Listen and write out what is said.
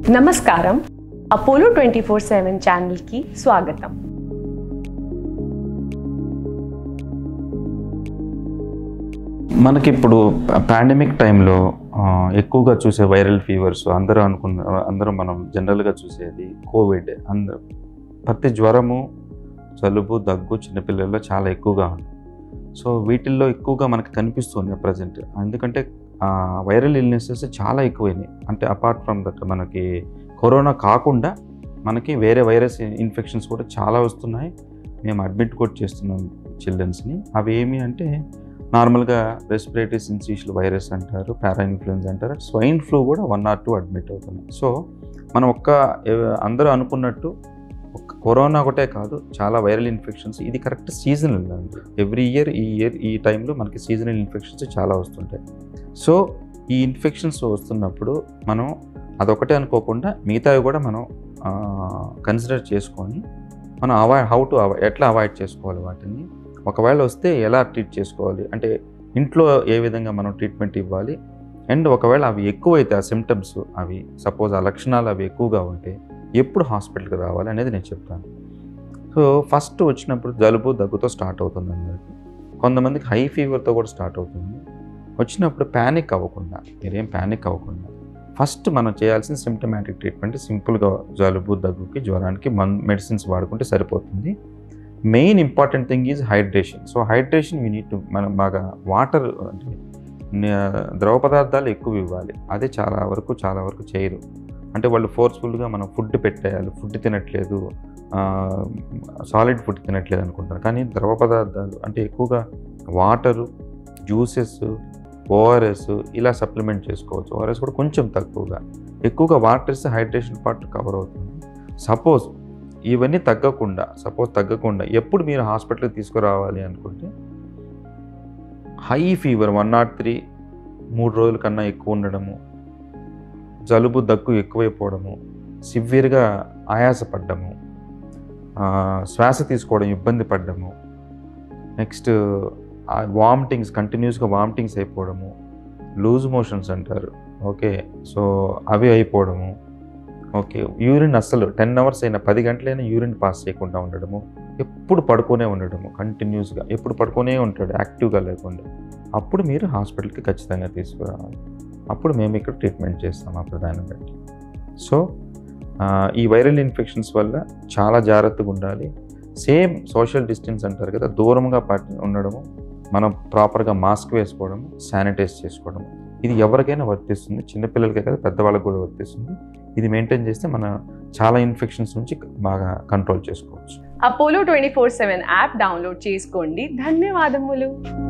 నమస్కారం Apollo twenty four seven ఛానల్కి స్వాగతం మనకిప్పుడు పాండమిక్ టైంలో ఆ, ఎక్కువగా చూసే వైరల్ ఫీవర్స్ అందరూ అనుకున్న అందరూ మనం జనరల్గా చూసేది కోవిడ్ అందరూ ప్రతి జ్వరము జలుబు దగ్గు చిన్నపిల్లల్లో చాలా ఎక్కువగా ఉంది సో వీటిల్లో ఎక్కువగా మనకి కనిపిస్తుంది ప్రజెంట్ ఎందుకంటే వైరల్ ఇల్నెసెస్ చాలా ఎక్కువైనాయి అంటే అపార్ట్ ఫ్రమ్ దట్ మనకి కరోనా కాకుండా మనకి వేరే వైరస్ ఇన్ఫెక్షన్స్ కూడా చాలా వస్తున్నాయి మేము అడ్మిట్ కూడా చేస్తున్నాం చిల్డ్రన్స్ని అవి ఏమి అంటే నార్మల్గా రెస్పిరేటరీ సిన్సిషియల్ వైరస్ అంటారు పారా ఇన్ఫ్లుయెన్స్ అంటారు స్వైన్ ఫ్లూ కూడా వన్ ఆర్ టూ అడ్మిట్ అవుతున్నాయి సో మనం ఒక్క ఎవ- అందరూ అనుకున్నట్టు ఒక్క కరోనా ఒకటే కాదు చాలా వైరల్ ఇన్ఫెక్షన్స్ ఇది కరెక్ట్ సీజనల్ అండి ఎవ్రీ ఇయర్ ఈ ఇయర్ ఈ టైంలో మనకి సీజనల్ ఇన్ఫెక్షన్స్ చాలా వస్తుంటాయి సో ఈ ఇన్ఫెక్షన్స్ వస్తున్నప్పుడు మనం అదొకటే అనుకోకుండా మిగతావి కూడా మనం కన్సిడర్ చేసుకొని మనం అవాయిడ్ హౌ టు అవాయిడ్ ఎట్లా అవాయిడ్ చేసుకోవాలి వాటిని ఒకవేళ వస్తే ఎలా ట్రీట్ చేసుకోవాలి అంటే ఇంట్లో ఏ విధంగా మనం ట్రీట్మెంట్ ఇవ్వాలి అండ్ ఒకవేళ అవి ఎక్కువైతే ఆ సిమ్టమ్స్ అవి సపోజ్ ఆ లక్షణాలు అవి ఎక్కువగా ఉంటే ఎప్పుడు హాస్పిటల్కి రావాలి అనేది నేను చెప్తాను సో ఫస్ట్ వచ్చినప్పుడు జలుబు దగ్గుతో స్టార్ట్ అవుతుంది అందరికి కొంతమందికి హై ఫీవర్తో కూడా స్టార్ట్ అవుతుంది వచ్చినప్పుడు ప్యానిక్ అవ్వకుండా మీరేం ప్యానిక్ అవ్వకుండా ఫస్ట్ మనం చేయాల్సిన సిమ్టమాటిక్ ట్రీట్మెంట్ సింపుల్గా జలుబు దగ్గుకి జ్వరానికి మన్ మెడిసిన్స్ వాడుకుంటే సరిపోతుంది main important thing is hydration so hydration you need to మనం బాగా వాటర్ అంటే న- ద్రవ పదార్థాలు ఎక్కువ ఇవ్వాలి అదే చాలా వరకు చాలా వరకు చేయరు అంటే వాళ్ళు ఫోర్స్ఫుల్గా మనం ఫుడ్ పెట్టేయాలి ఫుడ్ తినట్లేదు సాలిడ్ ఫుడ్ తినట్లేదు అనుకుంటారు కానీ ద్రవ పదార్థాలు అంటే ఎక్కువగా వాటరు జ్యూసెస్ ఓఆర్ఎస్ ఇలా సప్లిమెంట్ చేసుకోవచ్చు ఓఆర్ఎస్ కూడా కొంచెం తక్కువగా ఎక్కువగా వాటర్ ఇస్తే హైడ్రేషన్ పార్ట్ కవర్ అవుతుంది సపోజ్ ఇవన్నీ తగ్గకుండా సపోజ్ తగ్గకుండా ఎప్పుడు మీరు హాస్పిటల్కి తీసుకురావాలి అనుకుంటే high fever one not three మూడు రోజుల కన్నా ఎక్కువ ఉండడము జలుబు దగ్గు ఎక్కువైపోవడము సివియర్గా ఆయాసపడ్డము ఆ, శ్వాస తీసుకోవడం ఇబ్బంది పడ్డము నెక్స్ట్ వామిటింగ్స్ కంటిన్యూస్గా వామిటింగ్స్ అయిపోవడము లూజ్ మోషన్స్ అంటారు ఓకే సో అవి అయిపోవడము ఓకే యూరిన్ అస్సలు టెన్ అవర్స్ అయినా పది గంటలైనా యూరిన్ పాస్ చేయకుండా ఉండడము ఎప్పుడు పడుకోనే ఉండడము కంటిన్యూస్గా ఎప్పుడు పడుకోనే ఉంటాడు యాక్టివ్గా లేకుండా అప్పుడు మీరు హాస్పిటల్కి ఖచ్చితంగా తీసుకురావాలి అప్పుడు మేము ఇక్కడ ట్రీట్మెంట్ చేస్తాం అప్పుడు దాన్ని బట్టి సో ఆ, ఈ వైరల్ ఇన్ఫెక్షన్స్ వల్ల చాలా జాగ్రత్తగా ఉండాలి సేమ్ సోషల్ డిస్టెన్స్ అంటారు కదా దూరంగా పాటి ఉండడము మనం ప్రాపర్గా మాస్క్ వేసుకోవడము శానిటైజ్ చేసుకోవడము ఇది ఎవరికైనా వర్తిస్తుంది చిన్నపిల్లలకే కదా పెద్దవాళ్ళకి కూడా వర్తిస్తుంది ఇది మెయింటైన్ చేస్తే మన చాలా ఇన్ఫెక్షన్స్ నుంచి బాగా కంట్రోల్ చేసుకోవచ్చు Apollo twenty four seven app download చేసుకోండి ధన్యవాదములు